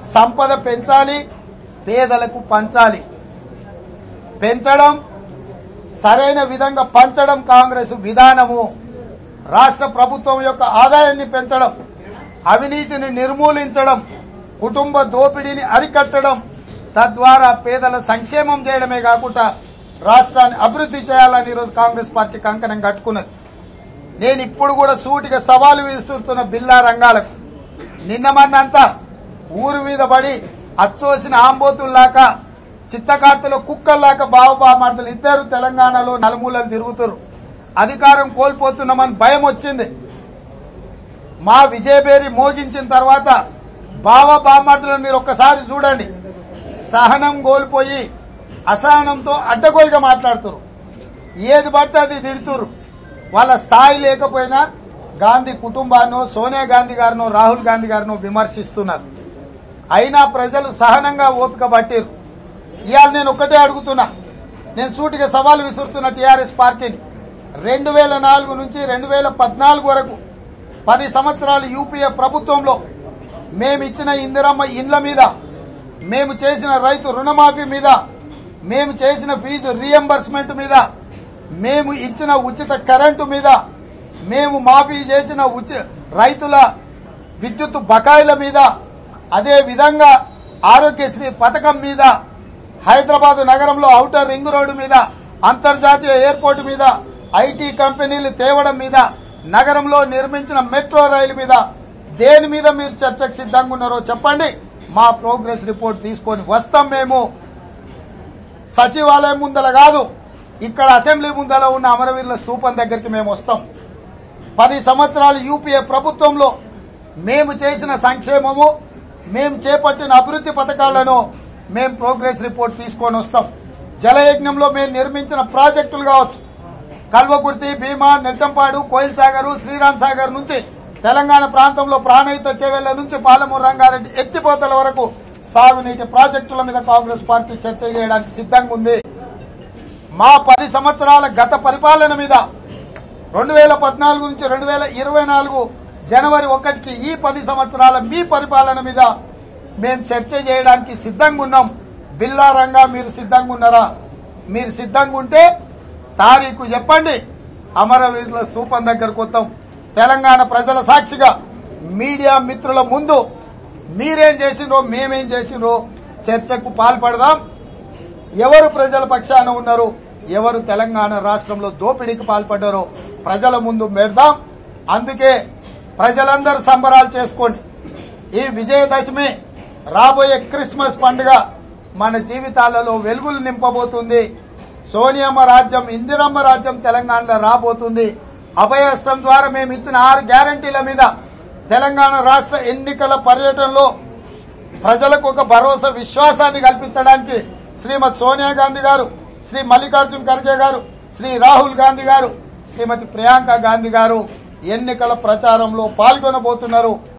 సంపద పెంచాలి పేదలకు పంచాలి పెంచడం సరైన విధంగా పంచడం కాంగ్రెస్ విధానము రాష్ట్ర ప్రభుత్వం యొక్క ఆదాయాన్ని పెంచడం అవినీతిని నిర్మూలించడం కుటుంబ దోపిడీని అరికట్టడం తద్వారా పేదల సంక్షేమం చేయడమే కాకుండా రాష్ట్రాన్ని అభివృద్ధి చేయాలని ఈరోజు కాంగ్రెస్ పార్టీ కంకణం కట్టుకున్నది నేను ఇప్పుడు కూడా సూటిగా సవాలు విసురుతున్న బిల్లా రంగాలకు నిన్న మన్నంతా ఊరు మీద పడి అచ్చోసిన ఆంబోతుల్లాక చిత్తకార్తెలో కుక్కల్లాక బావబామార్తలు ఇద్దరు తెలంగాణలో నలుమూలలు తిరుగుతారు అధికారం కోల్పోతున్నామని భయం వచ్చింది మా విజయబేరి మోగించిన తర్వాత బావ బామార్తలను మీరు ఒక్కసారి చూడండి సహనం కోల్పోయి అసహనంతో అడ్డగోలుగా మాట్లాడుతారు ఏది పడితే అది తిడుతురు వాళ్ళ స్థాయి లేకపోయినా గాంధీ కుటుంబాన్నో సోనియా గాంధీ గారినో రాహుల్ గాంధీ గారినో విమర్శిస్తున్నారు అయినా ప్రజలు సహనంగా ఓపిక పట్టిరు ఇవాళ నేను ఒక్కటే అడుగుతున్నా నేను సూటిగా సవాల్ విసురుతున్న టీఆర్ఎస్ పార్టీని రెండు వేల నాలుగు నుంచి రెండు వేల పద్నాలుగు వరకు పది సంవత్సరాలు యూపీఏ ప్రభుత్వంలో మేము ఇచ్చిన ఇందిరమ్మ ఇండ్ల మీద మేము చేసిన రైతు రుణమాఫీ మీద మేము చేసిన ఫీజు రీఎంబర్స్మెంట్ మీద మేము ఇచ్చిన ఉచిత కరెంటు మీద మేము మాఫీ చేసిన ఉచి రైతుల విద్యుత్ బకాయిల మీద అదే విధంగా ఆరోగ్యశ్రీ పథకం మీద హైదరాబాద్ నగరంలో ఔటర్ రింగ్ రోడ్డు మీద అంతర్జాతీయ ఎయిర్పోర్టు మీద ఐటీ కంపెనీలు తేవడం మీద నగరంలో నిర్మించిన మెట్రో రైలు మీద దేని మీద మీరు చర్చకు సిద్ధంగా ఉన్నారో చెప్పండి మా ప్రోగ్రెస్ రిపోర్ట్ తీసుకొని వస్తాం మేము సచివాలయం ముందల కాదు ఇక్కడ అసెంబ్లీ ముందల ఉన్న అమరవీరుల స్తూపం దగ్గరికి మేము వస్తాం పది సంవత్సరాలు యూపీఏ ప్రభుత్వంలో మేము చేసిన సంక్షేమము మేము చేపట్టిన అభివృద్ధి పథకాలను మేము ప్రోగ్రెస్ రిపోర్ట్ తీసుకొని వస్తాం జలయజ్ఞంలో మేము నిర్మించిన ప్రాజెక్టులు కావచ్చు కల్వకుర్తి భీమా నెట్టంపాడు కోయిల్ సాగర్ శ్రీరామ్ సాగర్ నుంచి తెలంగాణ ప్రాంతంలో ప్రాణహిత చెవెళ్ల నుంచి పాలమూరు రంగారెడ్డి ఎత్తిపోతల వరకు సాగునీటి ప్రాజెక్టుల మీద కాంగ్రెస్ పార్టీ చర్చ చేయడానికి సిద్ధంగా ఉంది మా పది సంవత్సరాల గత పరిపాలన మీద రెండు వేల పద్నాలుగు నుంచి రెండు వేల ఇరవై నాలుగు జనవరి ఒకటికి ఈ పది సంవత్సరాల మీ పరిపాలన మీద మేము చర్చ చేయడానికి సిద్ధంగా ఉన్నాం బిల్లారంగా మీరు సిద్ధంగా ఉన్నారా మీరు సిద్ధంగా ఉంటే తారీఖు చెప్పండి అమరవీరుల స్తూపం దగ్గరకు వస్తాం తెలంగాణ ప్రజల సాక్షిగా మీడియా మిత్రుల ముందు మీరేం చేసిండ్రో మేమేం చేసిండ్రో చర్చకు పాల్పడదాం ఎవరు ప్రజల పక్షాన ఉన్నారు ఎవరు తెలంగాణ రాష్ట్రంలో దోపిడీకి పాల్పడ్డారో ప్రజల ముందు పెడదాం అందుకే ప్రజలందరూ సంబరాలు చేసుకోండి ఈ విజయదశమి రాబోయే క్రిస్మస్ పండుగ మన జీవితాలలో వెలుగులు నింపబోతుంది సోనియమ్మ రాజ్యం ఇందిరమ్మ రాజ్యం తెలంగాణలో రాబోతుంది అభయహస్తం ద్వారా మేము ఇచ్చిన ఆరు గ్యారంటీల మీద తెలంగాణ రాష్ట్ర ఎన్నికల పర్యటనలో ప్రజలకు ఒక భరోసా విశ్వాసాన్ని కల్పించడానికి శ్రీమతి సోనియా గాంధీ గారు శ్రీ మల్లికార్జున్ ఖర్గే గారు శ్రీ రాహుల్ గాంధీ గారు శ్రీమతి ప్రియాంక గాంధీ గారు ఎన్నికల ప్రచారంలో పాల్గొనబోతున్నారు